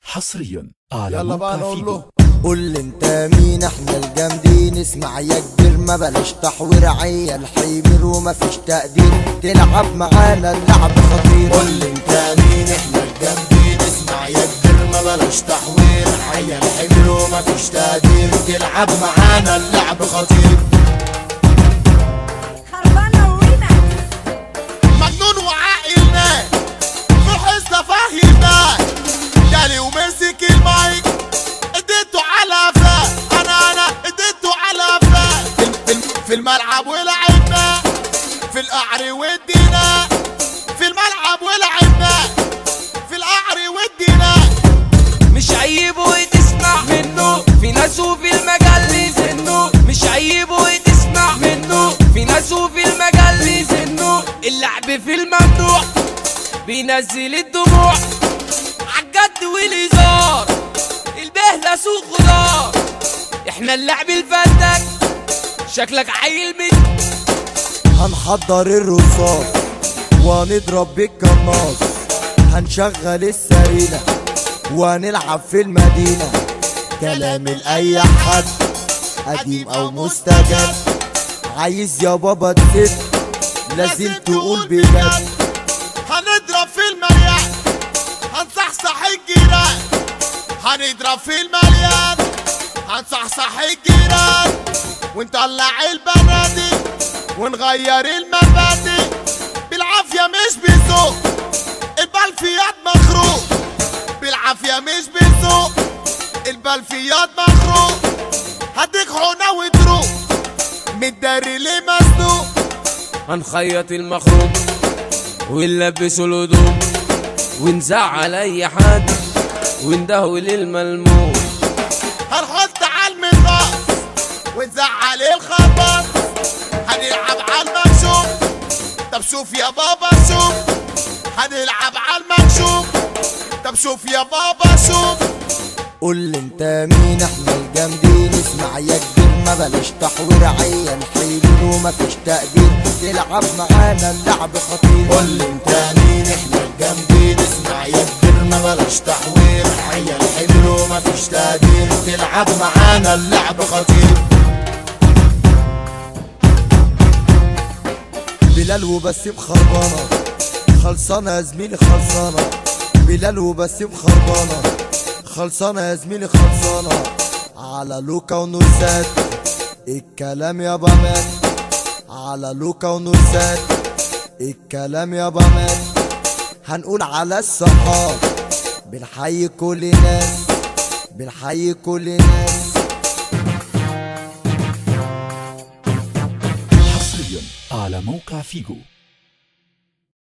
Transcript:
حصريا على يلا بقى موقع نقول فيجو. له قول لي انت مين احنا الجامدين اسمع يا كبير ما بلاش تحوير عيال حيمر وما فيش تقدير تلعب معانا اللعب خطير قول لي انت مين احنا الجامدين اسمع يا كبير ما بلاش تحوير عيال حمل وما فيش تقدير تلعب معانا اللعب خطير خربانة وريمة مجنون وعاقل ناس في الحصة فاهم ناس جالي ومسك المايك اديته على فاق انا انا اديته على فاق في, في, في الملعب ولعبنا في القعر ودينا في الملعب ولعبنا في القعر ودينا مش عيب وتسمع منه في ناس وفي المجال يزنوا مش عيب وتسمع منه في ناس وفي المجال يزنوا اللعب في الممنوع بينزل الدموع عالجد والهزار البهلة سوق خضار احنا اللعب الفتك شكلك عيل من هنحضر الرصاص ونضرب بالقناص هنشغل السرينة ونلعب في المدينة كلام لأي حد قديم أو مستجد عايز يا بابا تسد لازم تقول بجد هنضرب في المليان هنصحصح الجيران هنضرب في المليان هنصحصح الجيران ونطلع البنادق ونغير المبادئ بالعافية مش بذوق البلفيات مخروق بالعافية مش بذوق البلفيات مخروق هديك حونة وتروق متداري ليه مسلوق هنخيط المخروم ونلبسه الهدوم ونزعل اي حد وندهول الملموم هنحط على المنقاص ونزعل الخبر هنلعب على المكشوف طب شوف يا بابا شوف هنلعب على المكشوف طب شوف يا بابا شوف قول لي انت مين احنا الجامدين اسمع يا كبير ما بلاش تحوير عيال حيلين وما فيش تقدير تلعب معانا اللعب خطير قول لي انت مين احنا الجامدين اسمع يا كبير ما بلاش تحوير عيال حلو ما فيش تقدير تلعب معانا اللعب خطير بلال وبسيم خربانة خلصانة يا زميلي خلصانة بلال وبسيم خربانة خلصانة يا زميلي خلصانة على لوكا ونورسات الكلام يا بامات على لوكا ونورسات الكلام يا بامات هنقول على الصحاب بنحيي كل الناس بنحيي كل الناس حصريا على موقع فيجو